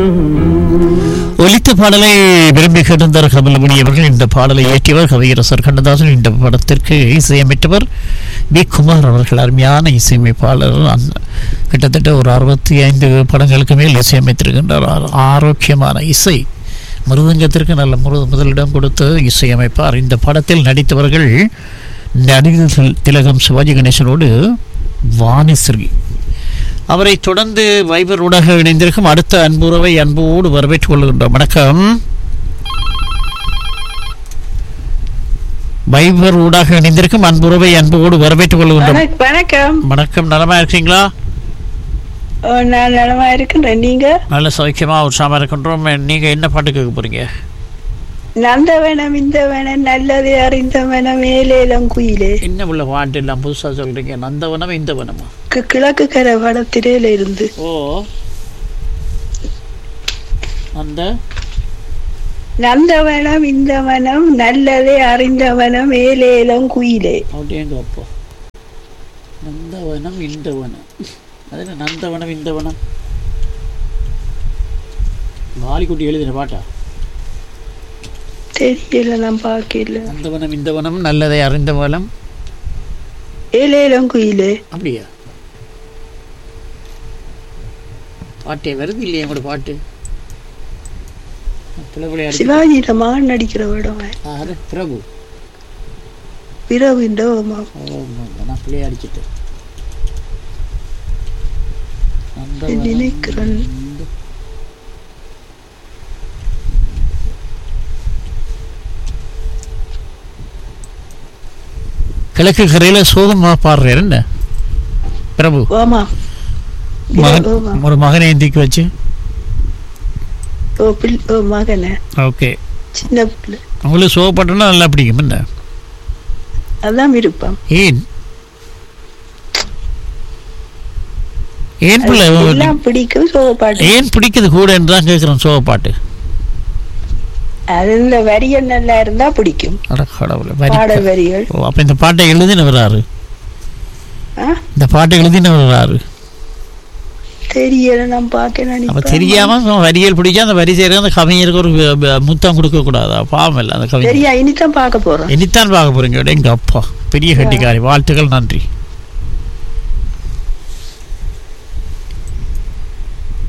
ஒலித்த பாடலை விரும்பி கேட்டிருந்தார் கமலமணி அவர்கள் இந்த பாடலை இயற்றியவர் கவியரசர் கண்ணதாசன் இந்த படத்திற்கு இசையமைத்தவர் வி குமார் அவர்கள் அருமையான இசையமைப்பாளர் அந்த- கிட்டத்தட்ட ஒரு அறுபத்தி ஐந்து படங்களுக்கு மேல் இசையமைத்திருக்கின்றார் ஆ- ஆரோக்கியமான இசை மிருதங்கத்திற்கு நல்ல முரு முதலிடம் கொடுத்து இசையமைப்பார் இந்த படத்தில் நடித்தவர்கள் நடிகர் தில்- திலகம் சிவாஜி கணேசனோடு வாணிஸ்ரீ அவரை தொடர்ந்து வைபர் ஊடாக இணைந்திருக்கும் அடுத்த அன்புறவை அன்போடு வரவேற்றுக் கொள்கின்றோம் வணக்கம் வைபர் ஊடாக இணைந்திருக்கும் அன்புறவை அன்போடு வரவேற்றுக் கொள்கின்றோம் வணக்- வணக்கம் வணக்கம் நலமா இருக்கீங்களா ஓ, நான் நலமா இருக்கின்றேன் நீங்க நல்ல சௌக்கியமா உற்சாகமா இருக்கின்றோம் நீங்க என்ன பாட்டு கேட்க போறீங்க நந்த வேணம் இந்த வேணம் நல்லது அறிந்த வேணம் மேலேலம் குயிலே என்ன உள்ள பாட்டு எல்லாம் புதுசா சொல்றீங்க நந்தவனம் இந்த வனமா கி- கிழக்கு கரை வடத்திரையில இருந்து ஓ அந்த நந்த வேணம் இந்த வனம் நல்லதே அறிந்த வனம் மேலேலம் குயிலே அப்படியேங்க அப்போ நந்தவனம் இந்த வனம் அது என்ன நந்தவனம் இந்த வனம் வாலிக்குட்டி எழுதின பாட்டா தெரியல நான் பார்க்கல நந்தவனம் இந்த வனம் நல்லதை அறிந்த வனம் ஏலேலம் குயிலே அப்படியா பாட்டே வருது இல்லையா உங்களோட பாட்டு பிள்ளைகளை அடிச்சு சிவாஜியில மகன் நடிக்கிற படம் ஆறு பிரபு பிறகு இந்த ஓ, நான் பிள்ளைய அடிச்சிட்டு நந்தவனம் நினைக்கிறேன் இந்த- கிழக்கு கரையில சோகமா பாடுறாரு என்ன பிரபு ஆமா மகன் ஆமா. ஒரு மகனை எந்திக்கு வச்சு ஓ பிள்- ஓ மகனை ஓகே சின்ன பிள்ளை உங்களுக்கு சோகப்பட்டனா நல்லா பிடிக்கும் என்ன அதான் விருப்பம் ஏன் ஏன் பிள்ளை எல்லாம் பிடிக்கும் சோகப்பாட்டு ஏன் பிடிக்குது கூட என்று தான் கேட்குறேன் சோகப்பாட்டு அது இந்த வரிகள் நல்லா இருந்தா பிடிக்கும் அட கடவுளே வரி பாடல் வரிகள் ஓ அப்போ இந்த பாட்டை எழுதினவர் யாரு ஆ? இந்த பாட்டை எழுதினவர் யாரு தெரியல நான் பார்க்க அப்ப நினைப்பேன் தெரியாம சும்மா வரிகள் பிடிக்க அந்த வரி செய்யற அந்த கவிஞருக்கு ஒரு வ- வ- முத்தம் கொடுக்க கூடாதா பாவம் இல்லை அந்த கவிஞர் சரியா இனிதான் பார்க்க போறோம் இனித்தான் பார்க்க போறீங்க எங்க அப்பா பெரிய கட்டிக்காரி வாழ்த்துக்கள் நன்றி